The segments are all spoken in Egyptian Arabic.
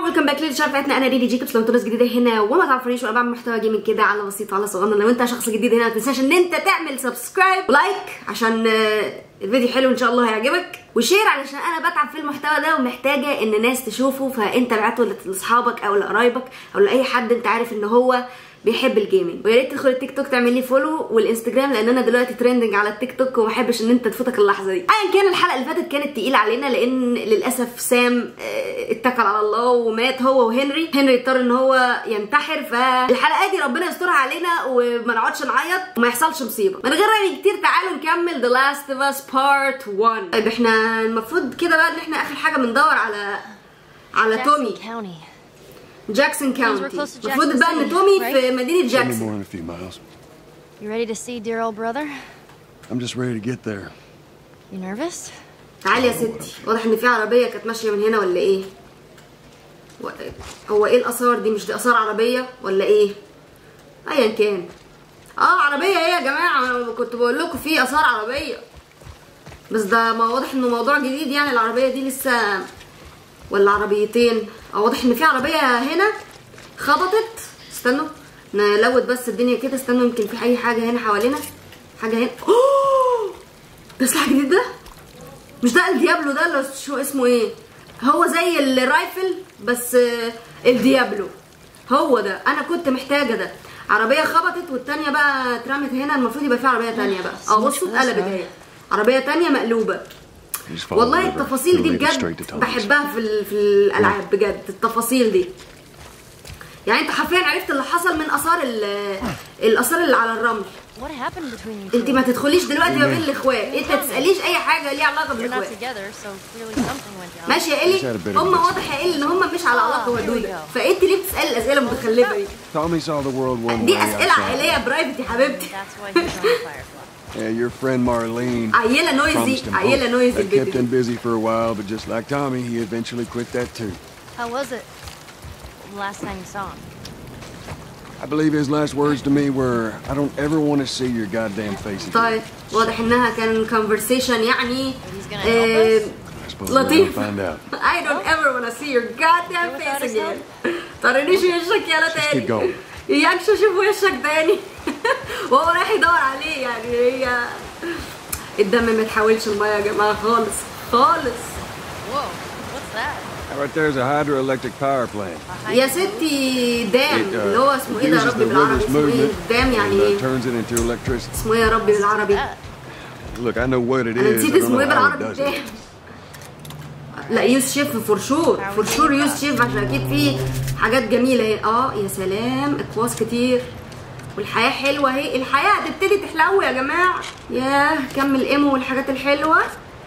ويلكم باك للشانل بتاعتنا انا ريدي جيكوبس لو انتوا ناس جديده هنا وما تعرفونيش وانا بعمل محتوى جيمنج كده على بسيط على صغنن لو انت شخص جديد هنا ما تنساش ان انت تعمل سبسكرايب ولايك عشان آه، الفيديو حلو ان شاء الله هيعجبك وشير علشان انا بتعب في المحتوى ده ومحتاجه ان ناس تشوفه فانت بعته لاصحابك او لقرايبك او لاي حد انت عارف ان هو بيحب الجيمنج ويا ريت تدخل التيك توك تعمل لي فولو والانستجرام لان انا دلوقتي ترندنج على التيك توك وما بحبش ان انت تفوتك اللحظه دي ايا كان الحلقه اللي فاتت كانت تقيله علينا لان للاسف سام آه، اتكل على الله ومات هو وهنري هنري اضطر ان هو ينتحر فالحلقه دي ربنا يسترها علينا وما نقعدش نعيط وما يحصلش مصيبه من غير رأي كتير تعالوا نكمل The Last of Us Part 1 طيب احنا المفروض كده بقى ان احنا اخر حاجه بندور على على تومي Jackson County. جاكسون كاونتي close to المفروض Jackson بقى ان City, تومي right? في مدينه Only جاكسون more than a few miles. You ready to see dear old brother? I'm just ready to get there. You nervous? تعالي يا ستي واضح ان في عربيه كانت ماشيه من هنا ولا ايه و- هو ايه الاثار دي مش دي اثار عربيه ولا ايه ايا كان اه عربيه ايه يا جماعه انا كنت بقول لكم في اثار عربيه بس ده ما واضح انه موضوع جديد يعني العربيه دي لسه ولا عربيتين اه واضح ان في عربيه هنا خبطت استنوا نلوت بس الدنيا كده استنوا يمكن في اي حاجه هنا حوالينا حاجه هنا اوه ده سلاح جديد ده مش ده الديابلو ده اللي شو اسمه ايه هو زي الرايفل بس آه، الديابلو هو ده انا كنت محتاجه ده عربيه خبطت والتانيه بقى اترمت هنا المفروض يبقى في عربيه تانيه بقى اه بصوا اتقلبت اهي عربيه تانيه مقلوبه You just follow والله the river. التفاصيل دي You'll lead us straight to بجد Tommy's. بحبها في ال- في الالعاب بجد التفاصيل دي يعني انت حرفيا عرفت اللي حصل من اثار ال- الاثار اللي على الرمل What happened between you انت two? ما تدخليش دلوقتي ما بين الاخوات انت ما تساليش اي حاجه ليها علاقه You're not بالاخوات together, so clearly something went down. ماشي يا الي Just had a bit of هم a واضح يا الي ان هم مش على علاقه Ah, here we ودوده go. فانت ليه بتسالي الاسئله المتخلفه دي Tommy saw the world one دي way اسئله outside. عائليه برايفت يا حبيبتي That's why he's on Firefly. Yeah, your friend Marlene عيله نويزي promised him عيله hope. نويزي That kept البنت him دي busy for a while, but just like Tommy, he eventually quit that too. How was it? The last time you saw him? I believe his last words to me were, I don't ever want to see your goddamn face again. طيب واضح انها كان conversation يعني He's gonna help آه، us? I suppose we're لطيف gonna find out. I don't ever wanna see your goddamn Without face his again طرنيش وشك يالا Just keep تاني going. ياكش اشوف وشك تاني وهو رايح يدور عليه يعني هي الدم ما تحاولش الميه يا جماعه خالص خالص Whoa, what's that? Right there's a hydroelectric power plant. A يا hydro- ستي دام It, uh, اللي هو اسمه ايه ده يا uses ربي the بالعربي river's اسمه ايه movement دام يعني and uh, ايه turns it into electricity. اسمه ايه يا ربي بالعربي that? Look, I know what it انا is. نسيت I don't اسمه ايه know how it بالعربي does بتاعي it. لا يوز شيف فور شور فور شور يوز شيف عشان اكيد في حاجات جميله اهي اه يا سلام اكواس كتير والحياه حلوه اهي الحياه هتبتدي تحلو يا جماعه ياه كمل ايمو والحاجات الحلوه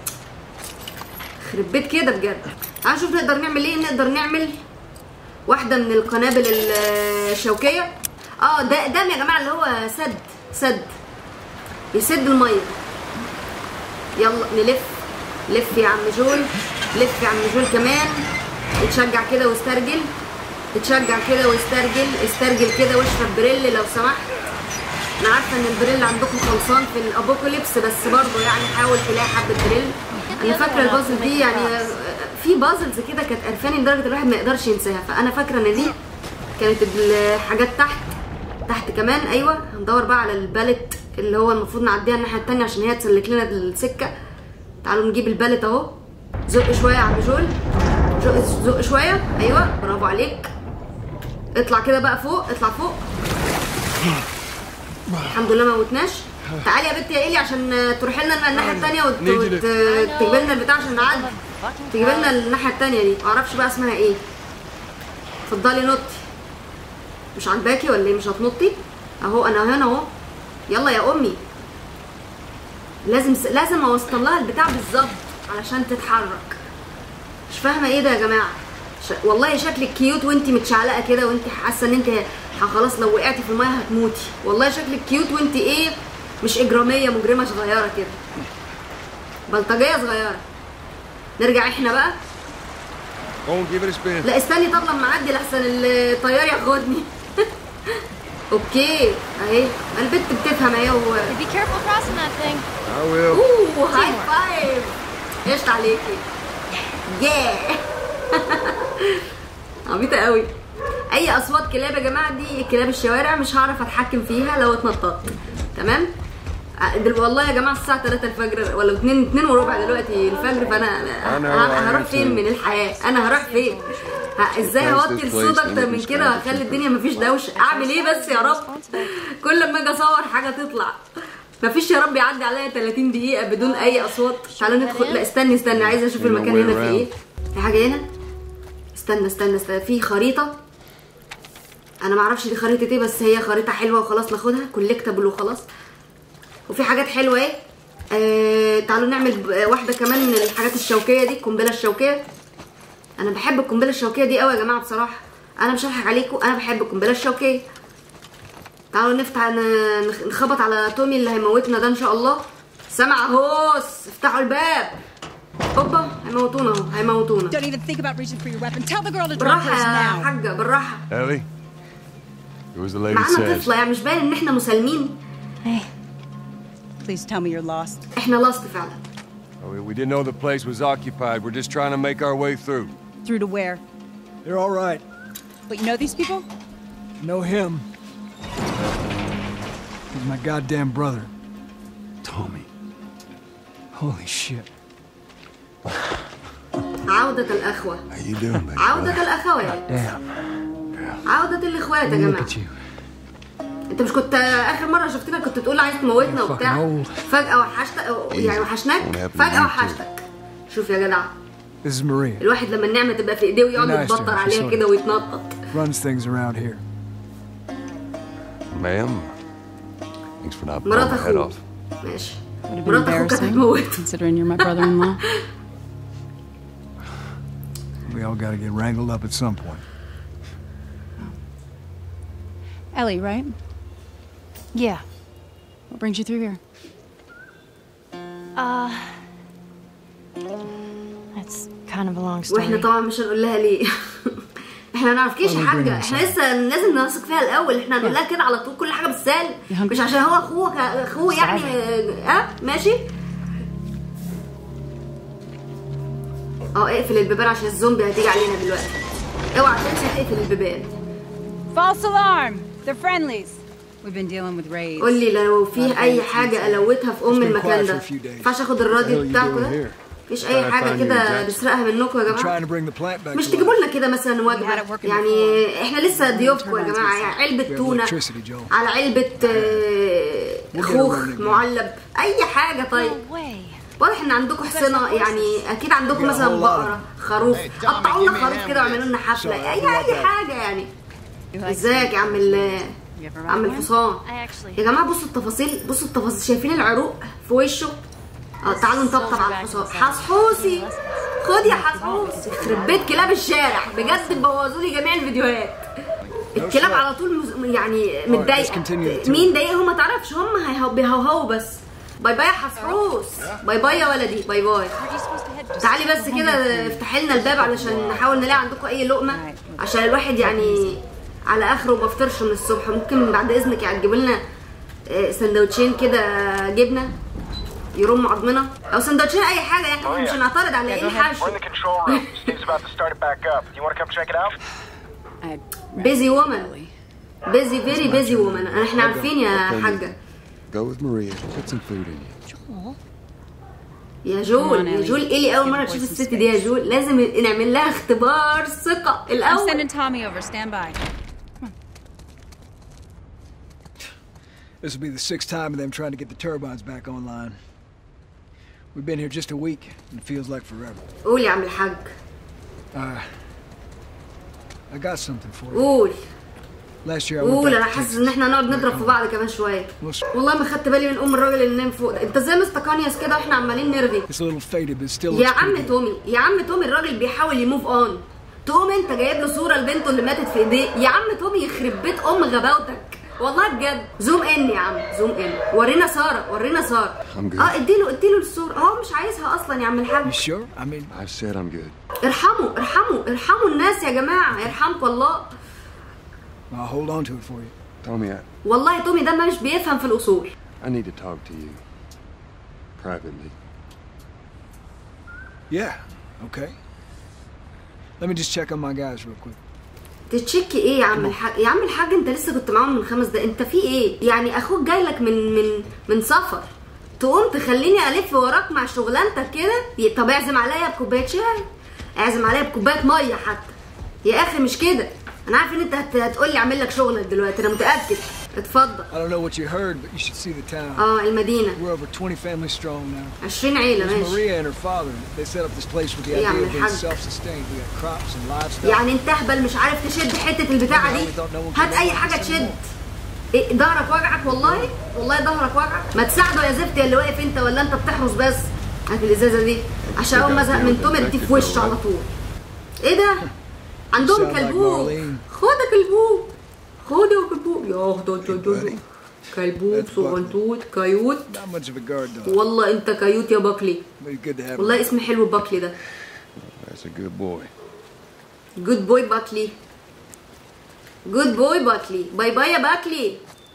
خرب بيت كده بجد تعالوا نشوف نقدر نعمل ايه نقدر نعمل واحده من القنابل الشوكيه اه ده دم يا جماعه اللي هو سد سد بيسد الميه يلا نلف لف يا عم جول لف يا عم جول كمان اتشجع كده واسترجل اتشجع كده واسترجل استرجل كده واشرب بريل لو سمحت انا عارفه ان البريل عندكم خلصان في الابوكاليبس بس برضه يعني حاول تلاقي حبه بريل انا فاكره البازل دي يعني في بازلز كده كانت قرفاني لدرجه الواحد ما يقدرش ينساها فانا فاكره ان دي كانت الحاجات تحت تحت كمان ايوه هندور بقى على البالت اللي هو المفروض نعديها الناحيه التانية عشان هي تسلك لنا السكه تعالوا نجيب البالت اهو زق شويه يا عم جول زق زق شويه ايوه برافو عليك اطلع كده بقى فوق اطلع فوق الحمد لله ما موتناش تعالي يا بنتي يا ايلي عشان تروحي لنا الناحيه التانية وتجيب لنا البتاع عشان نعدي Fucking تجيب لنا الناحيه التانية دي معرفش بقى اسمها ايه اتفضلي نطي مش عاجباكي ولا ايه مش هتنطي اهو انا هنا اهو يلا يا امي لازم لازم اوصل لها البتاع بالظبط علشان تتحرك مش فاهمه ايه ده يا جماعه ش... والله شكلك كيوت وانت متشعلقه كده وانت حاسه ان انت ه- خلاص لو وقعتي في الميه هتموتي والله شكلك كيوت وانت ايه مش اجراميه مجرمه صغيره كده بلطجيه صغيره نرجع احنا بقى Go and give it a spin. لا استني طب لما اعدي لحسن الطيار ياخدني اوكي اهي البت بتفهم اهي و... Be careful crossing that thing. I will. اوه هاي فايف قشطة عليكي ياه عبيطه قوي اي اصوات كلاب يا جماعه دي كلاب الشوارع مش هعرف اتحكم فيها لو اتنططت تمام ع- دل والله يا جماعه الساعه 3 الفجر ولا 2 2 وربع دلوقتي الفجر فانا I know, ه- I هروح heard فين too. من الحياه انا هروح فين ه- ازاي How's هوطي this الصوت place اكتر من gonna كده describe واخلي it? الدنيا مفيش دوشه اعمل ايه بس يا رب كل ما اجي اصور حاجه تطلع مفيش يا رب يعدي عليا 30 دقيقه بدون اي اصوات تعالوا ندخل لا استني استني عايزه اشوف You know المكان way هنا فيه ايه around. في حاجه هنا استنى استنى استنى في خريطه انا ما اعرفش دي خريطه ايه بس هي خريطه حلوه وخلاص ناخدها كولكتبل وخلاص وفي حاجات حلوه ايه آه تعالوا نعمل ب- واحده كمان من الحاجات الشوكيه دي القنبله الشوكيه انا بحب القنبله الشوكيه دي قوي يا جماعه بصراحه انا مش هضحك عليكم انا بحب القنبله الشوكيه تعالوا نفتح ن- نخ- نخبط على تومي اللي هيموتنا ده ان شاء الله سمع هوس افتحوا الباب اوبا هيموتونا اهو هيموتونا Don't even think about reaching for your weapon. Tell the girl to drop بالراحه hers يا now. حاجه بالراحه Ellie? Do as the lady معانا says. طفله يعني مش باين ان احنا مسالمين Hey, Please tell me you're lost. احنا لاست فعلا Oh, we- we didn't know the place was occupied. We're just trying to make our way through. Through to where? They're all right. But you know these people? Know him. He's my goddamn brother. Tommy. Holy shit. عودة الأخوة How you doing, baby? عودة الأخوات Damn. عودة الإخوات يا Look جماعة at you. أنت مش كنت آخر مرة شفتنا كنت تقول عايز تموتنا Fucking وبتاع old. فجأة وحشتك يعني وحشناك Won't happen to فجأة you وحشتك شوف يا جدع This is Maria. الواحد لما النعمة تبقى في إيديه ويقعد Nice to يتبطر meet you, عليها sorry. كده ويتنطط Runs things around here. Ma'am? Thanks for not blowing مرات my head أخوه off. ماشي Would have been مرات أخوه كانت embarrassing, هتموت considering you're my brother-in-law. We all gotta get wrangled up at some point. Ellie, right? yeah. What brings you through here? Uh, that's kind of a long واحنا story. طبعا مش هنقول لها ليه احنا ما نعرفكيش يا Well, we bring حاجه her احنا some. لسه لازم نثق فيها الاول احنا هنقول لها كده على طول كل حاجه بالسهل يا هنك- مش عشان هو اخوك اخوه يعني اه ماشي اه اقفل البيبان عشان الزومبي هتيجي علينا دلوقتي اوعى تنسى تقفل البيبان False alarm! They're friendlies. We've been dealing with raids. قول لي لو في اي حاجه الوتها في ام It's been المكان quiet for ده a few days. ما ينفعش اخد What the hell الراديو are you بتاعكم doing ده here? مفيش اي Trying to حاجه find you in كده Jackson. نسرقها منكم يا We're جماعه trying to bring the plant back مش to تجيبوا life. لنا كده مثلا had it وجبه working يعني احنا لسه ضيوفكم يا Turbines جماعه and يعني علبه We have تونه electricity, Joe. على علبه آه، We'll get خوخ around it, معلب اي حاجه طيب No way. واضح ان عندكم حصنه يعني اكيد عندكم مثلا بقره خروف قطعوا لنا خروف كده واعملوا لنا حفله اي اي حاجه يعني You like ازيك يا عم ال You ever عم ride one? الحصان I actually. يا جماعه بصوا التفاصيل بصوا التفاصيل شايفين العروق في وشه اه تعالوا نطبطب على الحصان حصحوسي خد يا حصحوس يخرب بيت كلاب الشارع بجد بوظوا لي جميع الفيديوهات الكلاب على طول مز- يعني متضايقه let's continue the مين ضايقهم ما تعرفش هم هيهو- بيهوهوا بس باي باي يا حصحوس باي باي يا ولدي باي باي Aren't you supposed to head? تعالي بس كده افتحي لنا الباب علشان نحاول نلاقي عندكم اي لقمه عشان الواحد يعني على اخره ما فطرش من الصبح ممكن بعد اذنك يعني تجيب لنا آه، سندوتشين كده جبنه يرموا عظمنا او سندوتشين اي حاجه يعني احنا مش هنعترض على اي حشو We're in the control room. Steve's about to start it back up. You want to come check it out? I بيزي وومن بيزي فيري بيزي وومن احنا عارفين يا حاجه Go with Maria. Put some food in you. يا جول Come on, يا Ellie. جول الي اول مره Give تشوف boys some الست دي يا جول لازم نعمل لها اختبار ثقه I'm الاول sending Tommy over. Stand by. This will be the sixth time of them trying to get the turbines back online. We've been here just a week, and it feels like forever. قول يا عم الحاج Uh, I got something for you. قول Last year I went قول انا back to حاسس Texas. ان احنا هنقعد نضرب في بعض كمان شويه We'll والله ما خدت بالي من ام الراجل اللي نام فوق ده انت ازاي مستقانيس كده واحنا عمالين نرغي It's a little faded, but it still يا looks pretty عم good. تومي يا عم تومي الراجل بيحاول يموف اون تقوم انت جايب له صوره لبنته اللي ماتت في ايديه يا عم تومي يخرب بيت ام غباوتك والله بجد زوم ان يا عم زوم ان ورينا ساره ورينا ساره I'm good. اه اديله اديله الصوره هو مش عايزها اصلا يا عم You الحاج sure? I mean, I said I'm good. ارحموا ارحموا ارحموا الناس يا جماعه يرحمكم الله I'll hold on to it for you. Tommy, I, والله تومي ده مش بيفهم في الاصول I need to talk to you. Privately. Yeah, okay. Let me just check on my guys real quick. تتشكي ايه يا عم الحاج يا عم الحاج انت لسه كنت معاهم من خمس دقايق انت في ايه يعني اخوك جاي لك من من من سفر تقوم تخليني الف وراك مع شغلانتك كده طب اعزم عليا بكوبايه شاي اعزم عليا بكوبايه ميه حتى يا اخي مش كده انا عارف ان انت هت... هتقول لي اعمل لك شغلك دلوقتي انا متاكد اتفضل I don't know what you heard, but you should see the town. اه المدينه We're over 20 families strong now. 20 عيله There's ماشي Maria and her father. They set up this place with the Yeah, idea of being الحاج. self-sustained. We got crops and livestock. يعني انت اهبل مش عارف تشد حته البتاعه دي هات اي حاجه تشد ايه ظهرك وجعك والله والله ظهرك وجعك ما تساعده يا زفت يا اللي واقف انت ولا انت بتحرس بس هات الازازه دي عشان اول ما ازهق من توم ادي في وشه على طول ايه ده عندهم Sound like كلبوب Marlene. خد يا كلبوب خد يا كلبوب يا ده ده ده ده. كلبوب That's صغنطوط كيوت Not much of a guard dog, والله انت كيوت يا باكلي but it's good to have him. والله اسم حلو باكلي ده That's a good boy. جود بوي باكلي جود بوي باكلي باي باي يا باكلي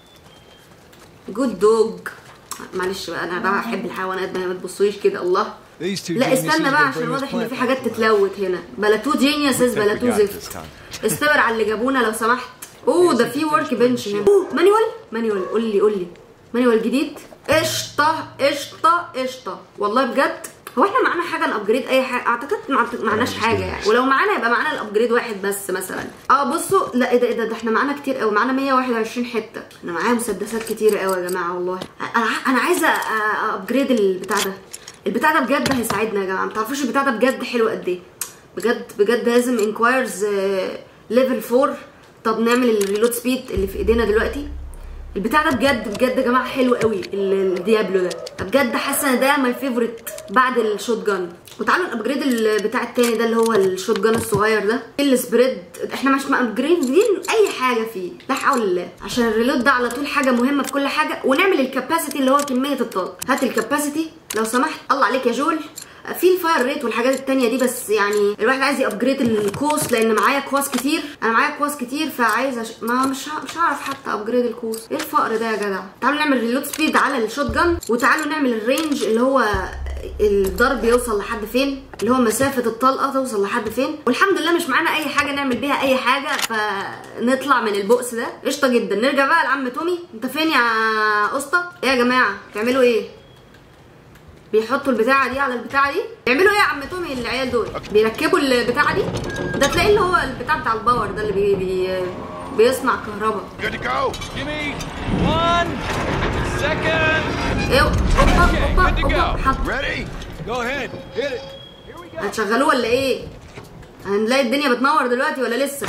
جود دوج معلش بقى انا بقى بحب الحيوانات بقى ما تبصوش كده الله These two لا geniuses استنى بقى gonna عشان bring this واضح ان plant في حاجات back to life. تتلوت هنا بلاتو جينيوسز بلاتو زفت استبر على اللي جابونا لو سمحت اوه ده في ورك بنش هنا اوه مانيوال مانيوال قول لي قول لي مانيوال جديد قشطه قشطه قشطه والله بجد هو احنا معانا حاجه نابجريد اي حاجه اعتقد ما معناش حاجه يعني ولو معانا يبقى معانا الابجريد واحد بس مثلا اه بصوا لا ايه ده ايه ده, ده احنا معانا كتير قوي معانا 121 حته انا معايا مسدسات كتير قوي يا جماعه والله انا ع- انا عايزه ابجريد البتاع ده البتاع ده بجد هيساعدنا يا جماعه ما تعرفوش البتاع ده بجد حلو قد ايه بجد بجد لازم انكوايرز ليفل 4 طب نعمل الريلود سبيد اللي في ايدينا دلوقتي البتاع ده بجد بجد يا جماعه حلو قوي ال- الديابلو ده بجد حاسه ان ده ماي فيفورت بعد الشوت جان وتعالوا الابجريد البتاع التاني ده اللي هو الشوت جان الصغير ده السبريد احنا مش مابجريدين اي حاجه فيه لا حول الله عشان الريلود ده على طول حاجه مهمه في كل حاجه ونعمل الكاباسيتي اللي هو كميه الطاقه هات الكاباسيتي لو سمحت الله عليك يا جول في الفاير ريت والحاجات التانية دي بس يعني الواحد عايز يابجريد الكوس لان معايا كواس كتير انا معايا كواس كتير فعايز أش... ما مش ه... مش هعرف حتى ابجريد الكوس ايه الفقر ده يا جدع تعالوا نعمل ريلود سبيد على الشوت جان وتعالوا نعمل الرينج اللي هو الضرب يوصل لحد فين اللي هو مسافة الطلقة توصل لحد فين والحمد لله مش معانا أي حاجة نعمل بيها أي حاجة فنطلع من البؤس ده قشطة جدا نرجع بقى لعم تومي أنت فين يا قسطة؟ إيه يا جماعة بتعملوا إيه؟ بيحطوا البتاعه دي على البتاعه دي يعملوا ايه يا عم تومي العيال دول بيركبوا البتاعه دي ده تلاقيه اللي هو البتاع بتاع الباور ده اللي بي بي بيصنع كهرباء Good to go. Give me one second. ايه اوبا اوبا اوبا حط Ready? Go ahead. Hit it. هتشغلوه ولا ايه هنلاقي الدنيا بتنور دلوقتي ولا لسه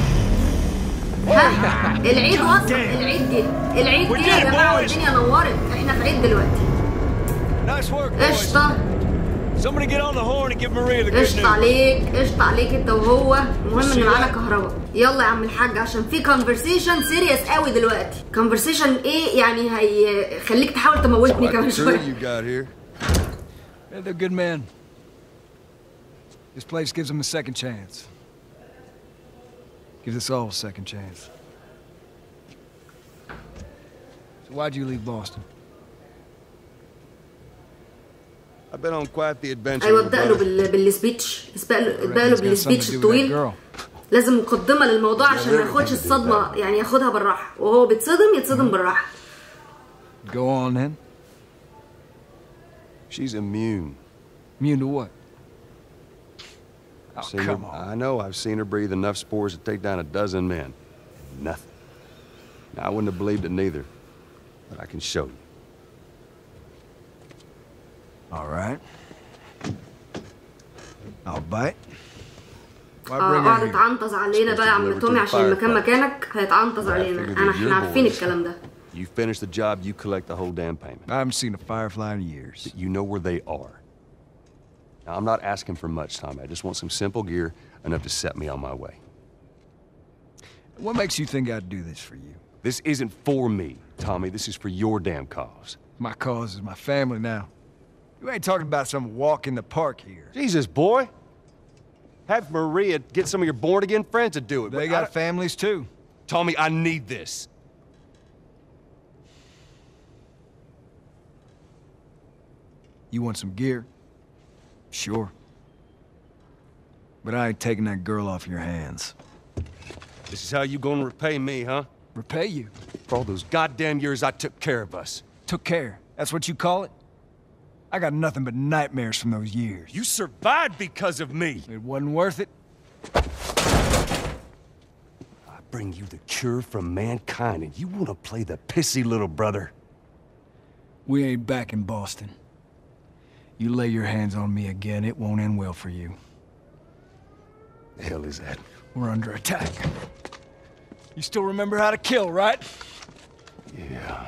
ها العيد وصل العيد جه العيد جه يا جماعه والدنيا نورت احنا في عيد دلوقتي Nice work, boys. قشطه Somebody get on the horn and give Maria the good قشطة news. عليك قشطة عليك انت وهو المهم ان معانا كهرباء يلا يا عم الحاج عشان في كونفرسيشن سيريس قوي دلوقتي كونفرسيشن ايه يعني هيخليك تحاول تموتني كمان Like the two شويه you got here. Yeah, they're good men. This place gives them a second chance. Gives us all a second chance. So why'd you leave Boston? I've been on quite the adventure. ايوه with ابدا له brother. بال... بالسبيتش اسبق له ابدا Reckon له it's got something بالسبيتش to do with that الطويل girl. لازم مقدمه للموضوع عشان ما everything ياخدش to do with الصدمه that. يعني ياخدها بالراحه وهو بيتصدم يتصدم بالراحه Go on then. She's immune. Immune to what? Oh, Seen her- come on. I know. I've seen her breathe enough spores to take down a dozen men. Nothing. Now, I wouldn't have believed it neither, but I can show you. All right. I'll bite. Why اه bring her اقعد here? اتعنطز علينا بقى يا عم تومي عشان المكان مكانك هيتعنطز علينا انا احنا عارفين الكلام ده You finish the job, you collect the whole damn payment. I haven't seen a firefly in years. You know where they are. Now, I'm not asking for much, Tommy. I just want some simple gear enough to set me on my way. What makes you think I'd do this for you? This isn't for me, Tommy. This is for your damn cause. My cause is my family now. You ain't talking about some walk in the park here. Jesus, boy. Have Maria get some of your born again friends to do it. They but I- got families too. Tommy, I need this. You want some gear? Sure. But I ain't taking that girl off your hands. This is how you gonna repay me, huh? Repay you. For all those goddamn years I took care of us. Took care. That's what you call it? I got nothing but nightmares from those years. You survived because of me. It wasn't worth it. I bring you the cure from mankind, and you wanna play the pissy little brother. We ain't back in Boston. You lay your hands on me again, it won't end well for you. The hell is that? We're under attack. You still remember how to kill, right? Yeah.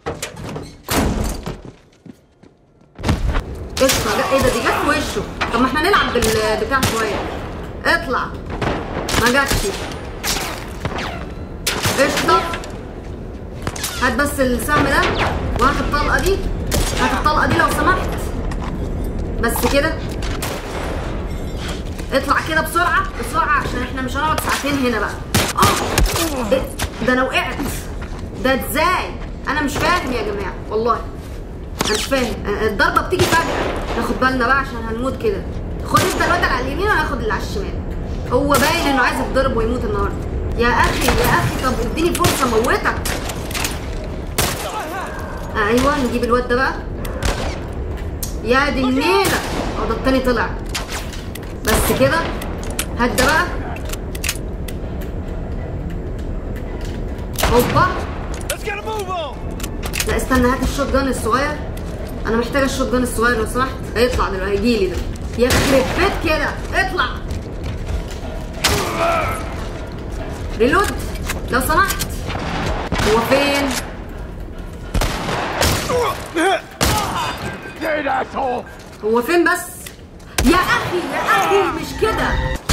قشطة لا ايه ده دي جت في وشه طب ما احنا نلعب بالبتاع شوية اطلع ما جاتش قشطة هات بس السهم ده وهات الطلقة دي هات الطلقة دي لو سمحت بس كده اطلع كده بسرعة بسرعة عشان احنا مش هنقعد ساعتين هنا بقى اه إيه؟ ده انا وقعت ده ازاي انا مش فاهم يا جماعة والله انا مش فاهم الضربه بتيجي فجاه ناخد بالنا بقى عشان هنموت كده خد انت الواد اللي على اليمين وانا هاخد اللي على الشمال هو باين انه عايز يتضرب ويموت النهارده يا اخي يا اخي طب اديني فرصه موتك ايوه نجيب الواد ده بقى يا دي النيله اه ده التاني طلع بس كده هات ده بقى هوبا Let's get a move on! لا استنى هات الشوت جان الصغير انا محتاجه الشوت جان الصغير لو سمحت هيطلع دلوقتي هيجيلي ده يخرب بيت كده اطلع ريلود لو سمحت هو فين هو فين بس يا اخي يا اخي مش كده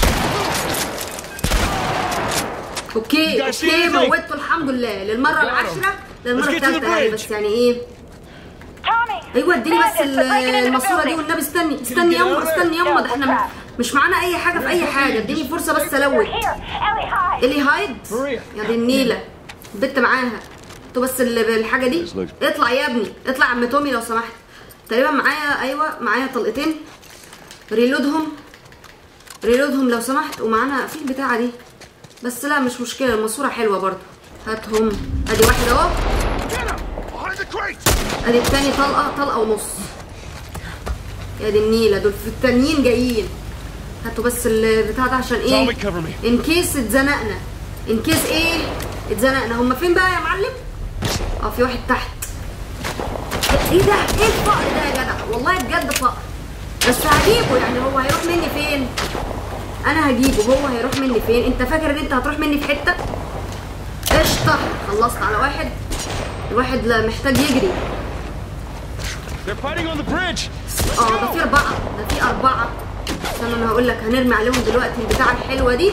اوكي guys see اوكي anything? موتته الحمد لله للمره العاشره للمره Let's get to the الثالثه يعني bridge. بس يعني ايه Tommy! ايوه اديني بس Bandits, ال- they're breaking into the الماسوره دي building. والنبي استني استني يما استني يما ده احنا مش معانا اي حاجه في اي حاجه اديني فرصه بس الوت Here, Ellie, hide! الي هايد ماريا. يا دي النيله البت معاها انتوا بس اللي بالحاجه دي اطلع يا ابني اطلع يا عم تومي لو سمحت تقريبا معايا ايوه معايا طلقتين ريلودهم ريلودهم لو سمحت ومعانا في البتاعه دي بس لا مش مشكله الماسوره حلوه برضو هاتهم ادي واحد اهو Behind the crate! ادي التاني طلقه طلقه ونص يا دي النيله دول في التانيين جايين هاتوا بس البتاع ده عشان ايه Tommy, cover me. ان كيس اتزنقنا ان كيس ايه اتزنقنا هما فين بقى يا معلم اه في واحد تحت ايه ده ايه الفقر ده يا جدع والله بجد فقر بس هجيبه يعني هو هيروح مني فين انا هجيبه هو هيروح مني فين انت فاكر ان انت هتروح مني في حته قشطه خلصت على واحد الواحد لا محتاج يجري They're fighting on the bridge! اه ده في أربعة ده في أربعة استنى أنا هقول لك هنرمي عليهم دلوقتي البتاعة الحلوة دي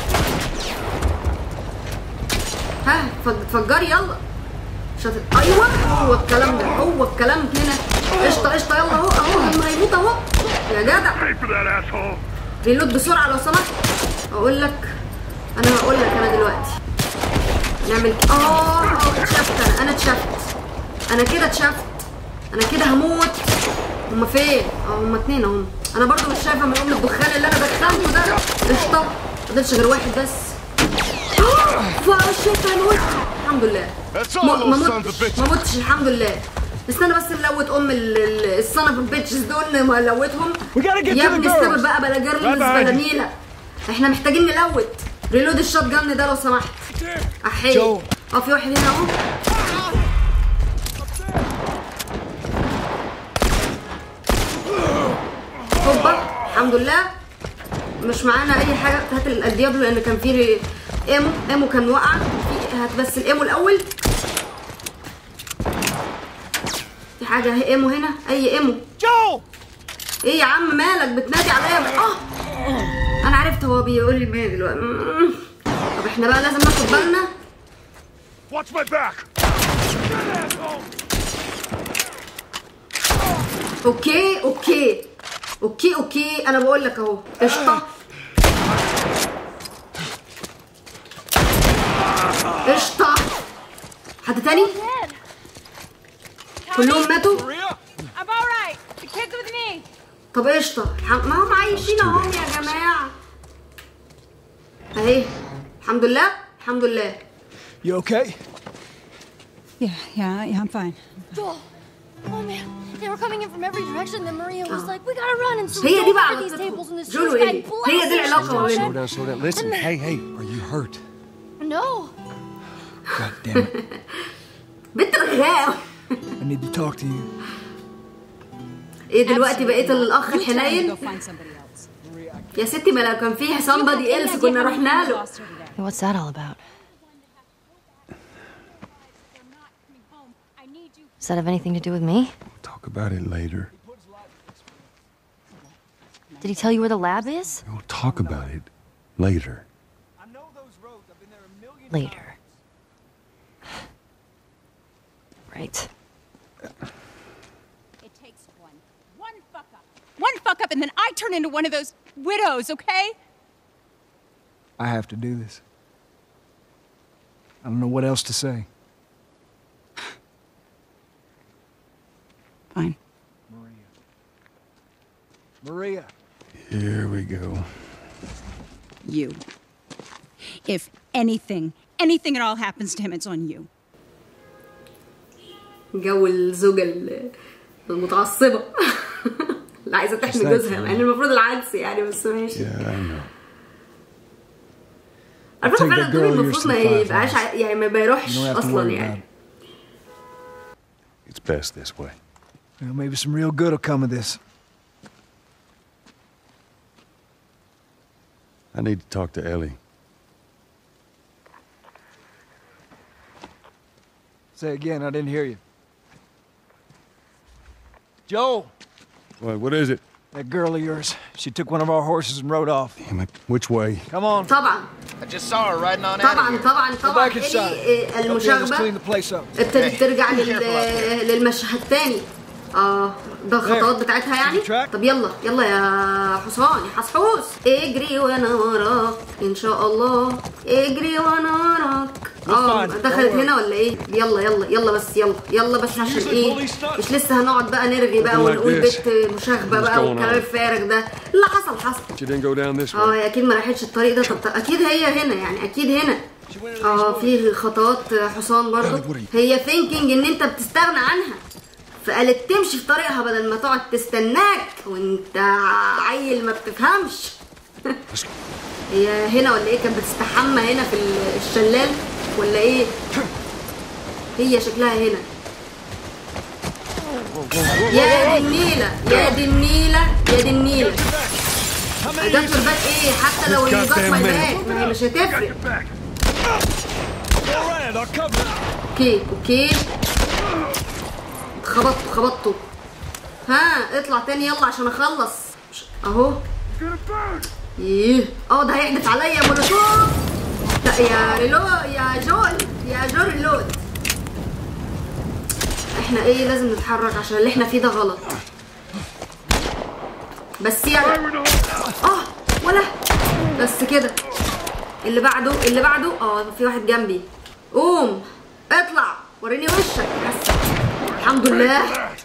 ها فج- فجري يلا شاطر أيوه هو الكلام ده هو الكلام هنا قشطة قشطة يلا أهو أهو هم هيموت أهو يا جدع ريلود بسرعة لو سمحت أقول لك أنا هقول لك أنا دلوقتي نعمل ك- اه اه اتشفت انا انا اتشفت انا كده اتشفت انا كده هموت هما فين؟ اه هما اتنين اهم انا برضو مش شايفه من ام الدخان اللي انا دخنته ده قشطه مفضلش غير واحد بس فشيت هموت الحمد لله That's all, ما ما little sons of متش bitches. ما متش الحمد لله استنى بس نلوت ام الصنف البيتشز دول ما نلوتهم We gotta get يا to the ابني girls. استقبل بقى بلا جرلز Right behind بلا you. نيله احنا محتاجين نلوت ريلود الشوت جن ده لو سمحت احي جو. اه في واحد هنا اهو هوبا الحمد لله مش معانا اي حاجه هات الديابلو لان كان في ري- ايمو ايمو كان وقع في- هات بس الايمو الاول في حاجه اهي ايمو هنا اي ايمو Joel! ايه يا عم مالك بتنادي عليا اه انا عرفت هو بيقول لي مين دلوقتي مم. طب احنا بقى لازم ناخد بالنا Watch my back! اوكي اوكي اوكي اوكي انا بقول لك اهو قشطه قشطه حد تاني كلهم ماتوا Maria? I'm all right. The kid's with me. طب قشطه الحم- ما هم عايشين اهم يا جماعه اهي الحمد لله الحمد لله You okay? Yeah, yeah, yeah, I'm fine. Joel. Oh man, they were coming in from every direction. Then Maria was like, "We gotta run!" And so we هي دي go بقى over these علاقتهم tables, and this جول Jewish guy وإيلي هي دي blasts العلاقة ما us. بينهم Slow down, slow down. Listen, hey, hey, are you hurt? No. God damn it. بنت رغاوة I need to talk to you. ايه دلوقتي بقيت الاخ You tell him to الحنين go find somebody else. يا ستي ما لو كان فيه somebody else كنا رحنا له Lost her today. What's that all about? Does that have anything to do with me? Talk about it later. Did he tell you where the lab is? We'll talk about it later. Later. Right. It takes one. One fuck up. One fuck up, and then I turn into one of those widows, okay? I have to do this. I don't know what else to say. Fine. Maria. Here we go. You. If anything, anything at all happens to him, it's on you. جو الزوجة ال- المتعصبة اللي عايزة تحمي Thank جوزها you. مع ان المفروض العكس يعني بس ماشي Yeah, I know. على فكرة Take فعلا that دول girl المفروض ما yours to the يبقاش fireflies. ع- يعني ما You بيروحش don't have to اصلا worry about يعني it. It's best this way. Well, maybe some real good will come of this. I need to talk to Ellie. Say again, I didn't hear you. Joel, What, what is it? that girl of yours, she took one of our horses and rode off. Damn it. Which way? Come on. طبعا I just saw her riding on out of طبعا here. طبعا Go طبعا back إلي inside. إيه، Help the others المشاغبة clean the place up. ابتدت ترجع لل... للمشهد تاني اه ده الخطوات بتاعتها يعني See the track? طب يلا يلا يا حصان يا حسحوس اجري وانا وراك ان شاء الله اجري وانا وراك اه find it. دخلت Don't worry. هنا ولا ايه يلا يلا يلا بس يلا يلا بس عشان Usually ايه police stuff. مش لسه هنقعد بقى نرغي بقى Looking like ونقول this. بنت مشاغبه What's بقى going والكلام on? الفارغ ده اللي حصل حصل She didn't go down this اه way. هي اكيد ما راحتش الطريق ده طب طب اكيد هي هنا يعني اكيد هنا اه في خطوات حصان برضو هي ثينكينج ان انت بتستغنى عنها فقالت تمشي في طريقها بدل ما تقعد تستناك وانت عيل ما بتفهمش هي هنا ولا ايه كانت بتستحمى هنا في الشلال ولا ايه هي شكلها هنا يا دي النيلة يا دي النيلة يا دي النيلة جت في الباك ايه حتى لو اللي جت ما يبقاش ما هي مش هتفرق Go around, I'll cover it. اوكي اوكي خبطته خبطته ها اطلع تاني يلا عشان اخلص مش- اهو ايه اه ده هيحدف عليا مولوتوف لا يا ريلو يا جول يا جول ريلود احنا ايه لازم نتحرك عشان اللي احنا فيه ده غلط بس يلا اه ولا بس كده اللي بعده اللي بعده اه في واحد جنبي قوم اطلع وريني وشك بس الحمد لله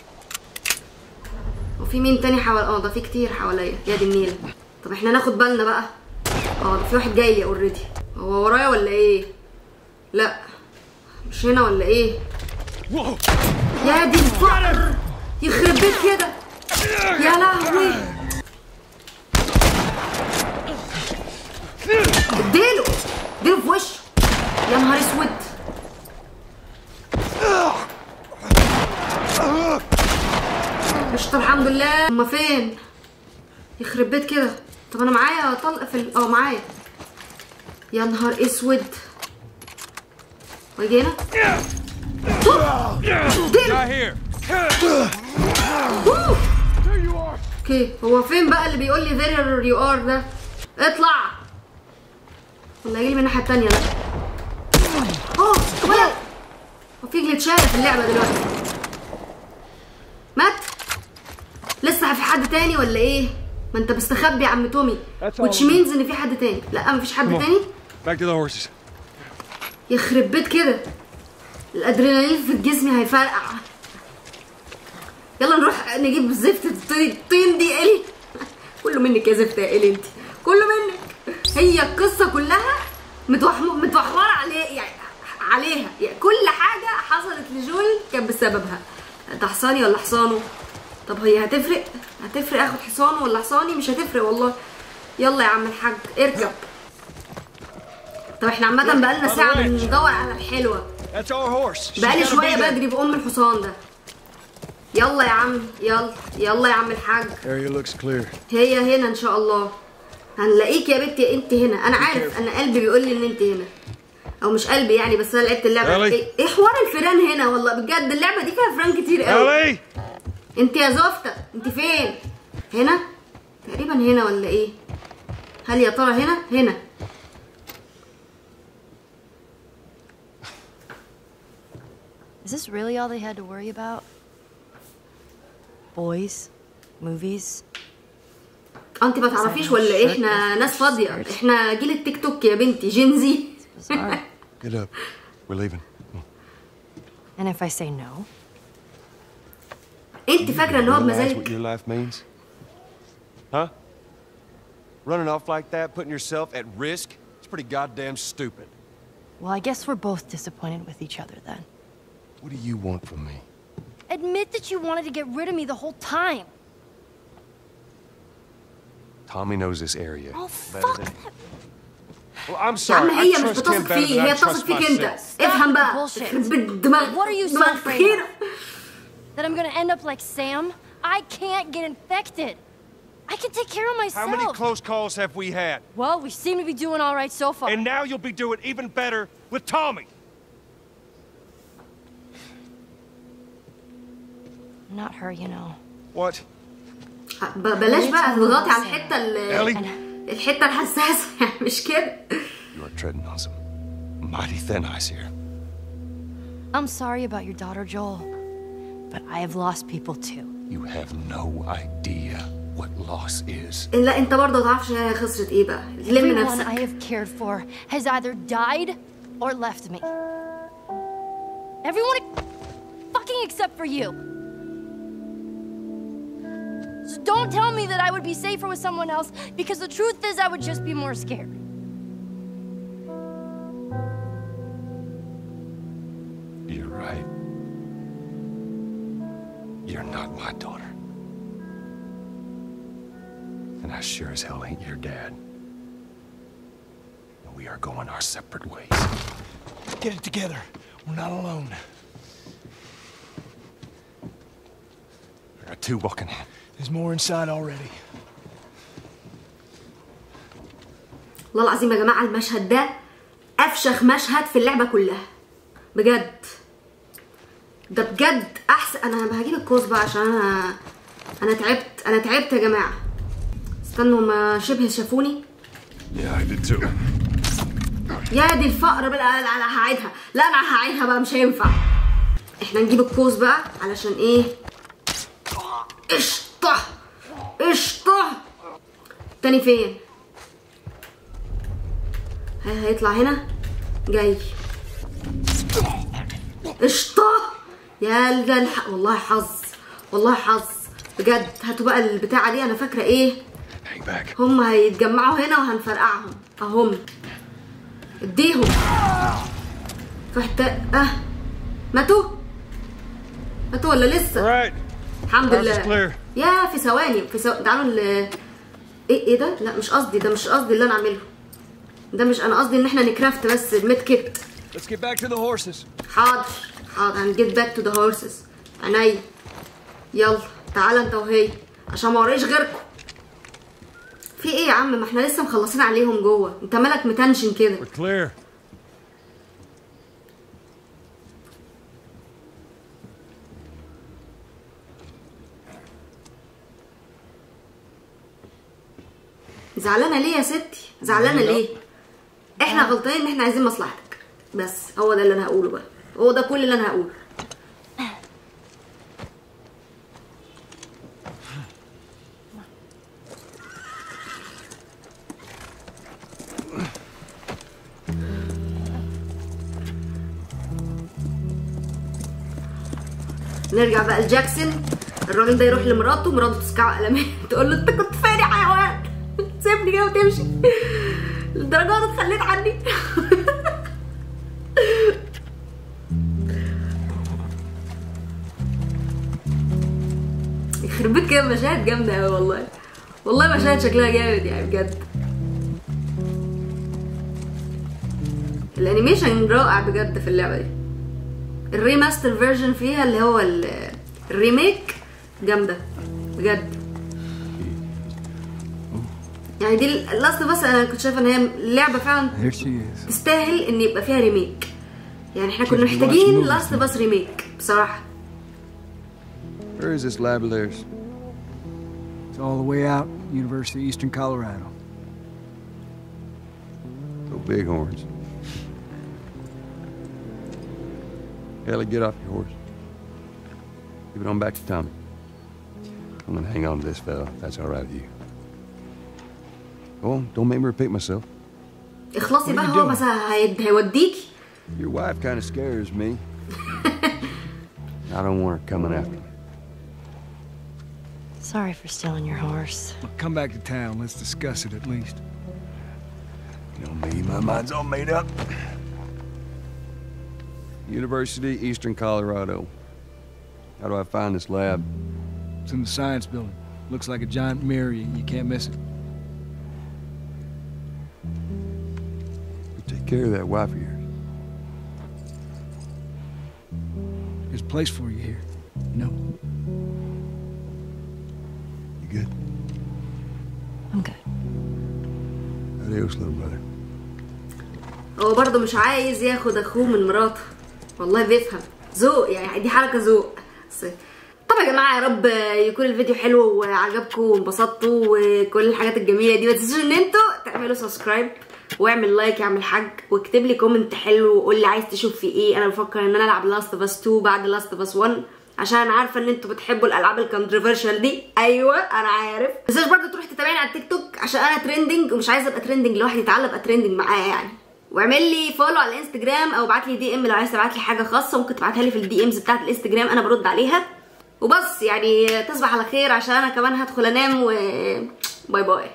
وفي مين تاني حوالي اه ده في كتير حواليا يا دي النيله طب احنا ناخد بالنا بقى اه ده في واحد جاي لي اوريدي هو ورايا ولا ايه لا مش هنا ولا ايه Whoa! يا دي الفقر يخرب بيت كده يا لهوي اديله اديله في وشه يا نهار اسود قشطة الحمد لله هما فين يخرب بيت كده طب انا معايا طلق في ال- اه معايا يا نهار اسود واجي هنا Guy here. أوه. اوكي هو فين بقى اللي بيقول لي there you are ده اطلع ولا يجي من الناحيه التانيه لا اه ولا هو في جليتشات في اللعبه دلوقتي مات لسه في حد تاني ولا ايه ما انت مستخبي يا عم تومي That's all. which means ان في حد تاني لا مفيش حد تاني Back to the horses. يخرب بيت كده الادرينالين في الجسم هيفرقع يلا نروح نجيب زفت الطين الطين دي يا الي كله منك يا زفت يا الي انت كله منك هي القصه كلها متوحم متوحمره عليه يعني عليها يعني كل حاجه حصلت لجول كان بسببها ده حصاني ولا حصانه طب هي هتفرق هتفرق اخد حصانه ولا حصاني مش هتفرق والله يلا يا عم الحاج اركب طب احنا عامه بقالنا ساعه بندور على الحلوه That's our horse. She's بقالي gotta be شويه there. بجري بام الحصان ده يلا يا عم يلا يلا يا عم الحاج Area looks clear. هي هنا ان شاء الله هنلاقيك يا بنتي انت هنا انا عارف انا قلبي بيقول لي ان انت هنا او مش قلبي يعني بس انا لعبت اللعبه ألي. ايه إيه حوار الفيران هنا والله بجد اللعبه دي فيها فران كتير قوي Ellie! انت يا زفته انت فين هنا تقريبا هنا ولا ايه هل يا ترى هنا هنا Is this really all they had to worry about? Boys? Movies? آه، انت ما تعرفيش ولا ايه احنا ناس فاضيه احنا جيل التيك توك يا بنتي جينزي Bizarre. Get up. We're leaving. and if I say no? انت فاكره ان هو Realize what بمزاجك your life means? Huh? Running off like that, putting yourself at risk? It's pretty goddamn stupid. Well, I guess we're both disappointed with each other then. What do you want from me? Admit that you wanted to get rid of me the whole time. Tommy knows this area. Oh, better fuck than- that. Well, I'm يا sorry. عم هي I مش trust him بتثق better فيه than I هي بتثق trust فيك انت myself. افهم بقى bullshit. يخرب بيت دماغ What are you so دماغ afraid تخينة. That I'm gonna end up like Sam? I can't get infected. I can take care of myself. How many close calls have we had? well, we seem to be doing all right so far. And now you'll be doing even better with Tommy. Not her, you know. What? ب- بلاش بقى تضغطي على الحته ال- Ellie? الحته الحساسه يعني مش كده You are treading on some mighty thin ice here. I'm sorry about your daughter, Joel. But I have lost people too. You have no idea what loss is. لا انت برضه ما تعرفش هي خسرت ايه بقى لم Everyone I نفسك have cared for has either died or left me. Everyone fucking except for you. So don't tell me that I would be safer with someone else because the truth is I would just be more scared. You're right. You're not my daughter. And I sure as hell ain't your dad. And we are going our separate ways. Get it together. We're not alone. There are two walking in. There's more inside already. والله العظيم يا جماعه المشهد ده افشخ مشهد في اللعبه كلها بجد ده بجد احسن انا هجيب الكوز بقى عشان انا انا تعبت انا تعبت يا جماعه استنوا ما شبه شافوني Yeah, I did too. يا دي الفقر بقى لا انا هعيدها لا انا هعيدها بقى مش هينفع احنا نجيب الكوز بقى علشان ايه قشطه قشطه تاني فين هي- هيطلع هنا جاي قشطه يا ال- ده الح... والله حظ والله حظ بجد هاتوا بقى البتاعه دي انا فاكره ايه Hang back. هم هيتجمعوا هنا وهنفرقعهم اهم اديهم فحت اه ماتوا ماتوا ولا لسه All right. الحمد House is لله clear. يا في ثواني في ثواني تعالوا ال ايه ايه ده لا مش قصدي ده مش قصدي اللي انا اعمله ده مش انا قصدي ان احنا نكرافت بس الميد كيت Let's get back to the horses. حاضر حاضر هنجيت باك تو ذا هورسز عينيا يلا تعالى انت وهي عشان ما وريش غيركم في ايه يا عم ما احنا لسه مخلصين عليهم جوه انت مالك متنشن كده We're clear. زعلانه ليه يا ستي زعلانه ليه احنا غلطانين ان احنا عايزين مصلحتك بس هو ده اللي انا هقوله بقى هو ده كل اللي انا هقوله نرجع بقى لجاكسون الراجل ده يروح لمراته مراته تسكعه قلمين تقول له انت كنت فين يا حيوان سيبني كده وتمشي الدرجات اتخليت عني يخرب بيت كده مشاهد جامدة أوي والله والله مشاهد شكلها جامد يعني بجد الانيميشن رائع بجد في اللعبة دي الريماستر فيرجن فيها اللي هو ال- الريميك جامدة بجد يعني دي لاست بس انا كنت شايفه ان هي لعبه فعلا There she is. تستاهل ان يبقى فيها ريميك يعني احنا كنا Should we watch محتاجين movies لاست now? باس ريميك بصراحه Where is this lab of theirs? It's all the way out, University of Eastern Colorado. Go bighorns. Ellie, get off your horse. Give it on back to Tommy. I'm gonna hang on to this fella, if that's all right with you. Go on, don't make me repeat myself. اخلصي What بقى are you هو doing? بس هيد- هيوديكي Your wife kind of scares me. I don't want her coming after me. Sorry for stealing your horse. Look, come back to town. Let's discuss it at least. You know me, my mind's all made up. University, Eastern Colorado. How do I find this lab? It's in the science building. Looks like a giant mirror. You, you can't miss it. You take care of that wife of yours. There's a place for you here. You know? You good? I'm good. Adios, little brother. هو برضه مش عايز ياخد اخوه من مراته والله بيفهم ذوق يعني دي حركه ذوق بس طب يا جماعه يا رب يكون الفيديو حلو وعجبكم وانبسطتوا وكل الحاجات الجميله دي ما تنسوش ان انتوا تعملوا سبسكرايب واعمل لايك يا عم الحاج واكتب لي كومنت حلو وقول لي عايز تشوف في ايه انا بفكر ان انا العب لاست اوف اس 2 بعد لاست اوف اس 1 عشان انا عارفه ان انتوا بتحبوا الالعاب الكونتروفيرشال دي ايوه انا عارف بس برضه تروح تتابعني على التيك توك عشان انا ترندنج ومش عايزه ابقى ترندنج لوحدي تعالى ابقى ترندنج معايا يعني واعمل لي فولو على الانستجرام او ابعت لي دي ام لو عايز تبعت لي حاجه خاصه ممكن تبعتها لي في الدي امز بتاعت الانستجرام انا برد عليها وبس يعني تصبح على خير عشان انا كمان هدخل انام و باي باي